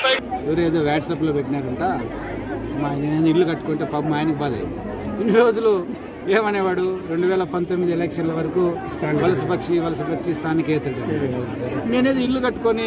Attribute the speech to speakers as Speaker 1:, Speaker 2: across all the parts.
Speaker 1: ఎవరు ఏదో వాట్సాప్లో పెట్టినారంట మా నేను ఇల్లు కట్టుకుంటే పాపం మా ఆయనకి బాధ అయింది. ఇన్ని రోజులు ఏమనేవాడు రెండు వేల పంతొమ్మిది ఎలక్షన్ల వరకు వలస పక్షి వలస పక్షి స్థానికేతడు నేనేది ఇల్లు కట్టుకొని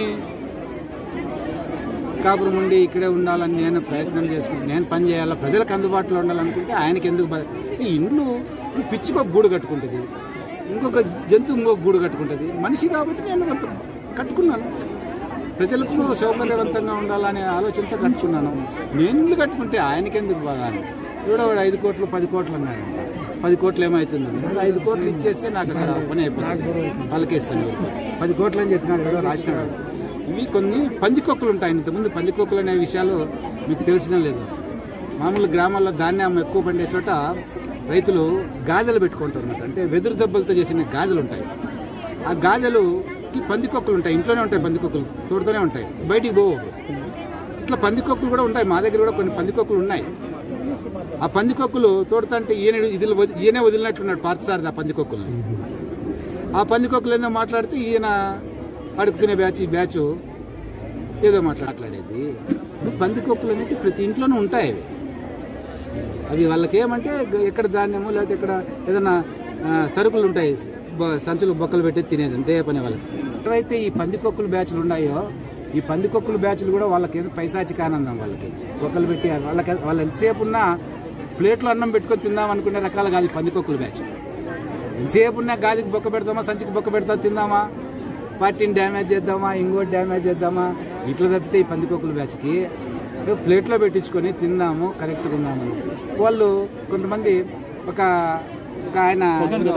Speaker 1: కాపురం ఉండి ఇక్కడే ఉండాలని నేను ప్రయత్నం చేసుకుంటే నేను పని చేయాలా ప్రజలకు అందుబాటులో ఉండాలనుకుంటే ఆయనకి ఎందుకు బాధ ఈ ఇండ్లు పిచ్చికి ఒక గూడు కట్టుకుంటుంది ఇంకొక జంతువు ఇంకొక గూడు కట్టుకుంటుంది మనిషి కాబట్టి నేను కొంత కట్టుకున్నాను ప్రజలకు సౌకర్యవంతంగా ఉండాలనే ఆలోచనతో కట్టుకున్నాను నేను ఇల్లు కట్టుకుంటే ఆయనకి ఎందుకు బాగా అని కూడా వాడు ఐదు కోట్లు పది కోట్లు అన్నాడు పది కోట్లు ఏమవుతుంది ఐదు కోట్లు ఇచ్చేస్తే నాకు అక్కడ పని అయిపోతుంది వాళ్ళకే ఇస్తాను ఎవరికి. పది కోట్లు అని చెప్పినాడు కదా రాసినాడు ఇవి కొన్ని పందికొక్కులు ఉంటాయి ఇంతకుముందు పందికొక్కులు అనే విషయాలు మీకు తెలిసిన లేదు మామూలు గ్రామాల్లో ధాన్యం ఎక్కువ పండే చోట రైతులు గాదెలు పెట్టుకుంటారు అన్నమాట అంటే వెదురు దెబ్బలతో చేసిన గాదెలు ఉంటాయి ఆ గాదెలుకి పందికొక్కులు ఉంటాయి ఇంట్లోనే ఉంటాయి పందికొక్కులు తోడుతూనే ఉంటాయి బయటికి పోవు ఇట్లా పందికొక్కులు కూడా ఉంటాయి మా దగ్గర కూడా కొన్ని పందికొక్కులు ఉన్నాయి ఆ పందికొక్కులు తోడుతుంటే ఈయన ఇది ఈయనే వదిలినట్లున్నాడు పాతసారిది ఆ పందికొక్కుల్ని ఆ పందికొక్కులు ఏందో మాట్లాడితే ఈయన అడుగుతున్న బ్యాచ్ ఈ బ్యాచ్ ఏదో మాట్లాడేది పందికొక్కులు అనేవి ప్రతి ఇంట్లోనూ ఉంటాయి అవి అవి వాళ్ళకి ఏమంటే గ- ఎక్కడ ధాన్యము లేకపోతే ఎక్కడ ఏదైనా ఆ, సరుకులు ఉంటాయి బ- సంచులు బొక్కలు పెట్టి తినేది అంతే పని వాళ్ళకి ఎక్కడైతే ఈ పందికొక్కులు బ్యాచ్లు ఉన్నాయో ఈ పందికొక్కులు బ్యాచ్లు కూడా వాళ్ళకి ఏదో పైశాచిక ఆనందం వాళ్ళకి బొక్కలు పెట్టి వాళ్ళకి వాళ్ళు ఎంతసేపు ఉన్నా ప్లేట్లో అన్నం పెట్టుకొని తిందాం అనుకునే రకాలు కాదు ఈ పందికొక్కులు బ్యాచ్ ఎంతసేపు ఉన్నా గాలికి బొక్క పెడతామా సంచికి బొక్క పెడతాం తిందామా పార్టీని డ్యామేజ్ చేద్దామా ఇంకోటి డ్యామేజ్ చేద్దామా ఇట్లా తప్పితే ఈ పందికొక్కుల బ్యాచ్కి ఏదో ప్లేట్లో పెట్టించుకొని తిందాము కరెక్ట్గా ఉందాము వాళ్ళు కొంతమంది ఒక ఒక ఆయన ఇందులో,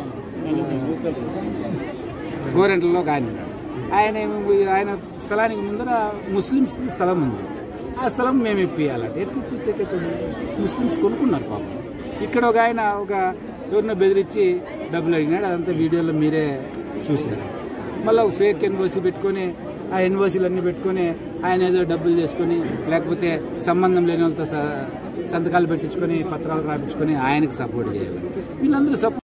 Speaker 1: గోరెంట్లలో ఒక ఆయన ఉన్నాడు. ఆయన ఏమో ఆయన స్థలానికి ముందర ముస్లిమ్స్ స్థలం ఉంది ఆ స్థలం మేము ఇప్పియాలంటే ఎట్లా ఇప్పించేది ముస్లిమ్స్ కొనుక్కున్నారు పాపం ఇక్కడ ఒక ఆయన ఒక ఎవరినో బెదిరించి డబ్బులు అడిగినాడు అదంతా వీడియోలో మీరే చూశారు మళ్ళీ ఒక ఫేక్ ఎన్ఓసి పెట్టుకొని ఆ ఎన్ఓసీలు అన్ని పెట్టుకొని ఆయన ఏదో డబ్బులు చేసుకొని లేకపోతే సంబంధం లేని వాళ్ళతో స- సంతకాలు పెట్టించుకొని పత్రాలు రాపించుకొని ఆయనకి సపోర్ట్ చేయాలి వీళ్ళందరూ సపోర్ట్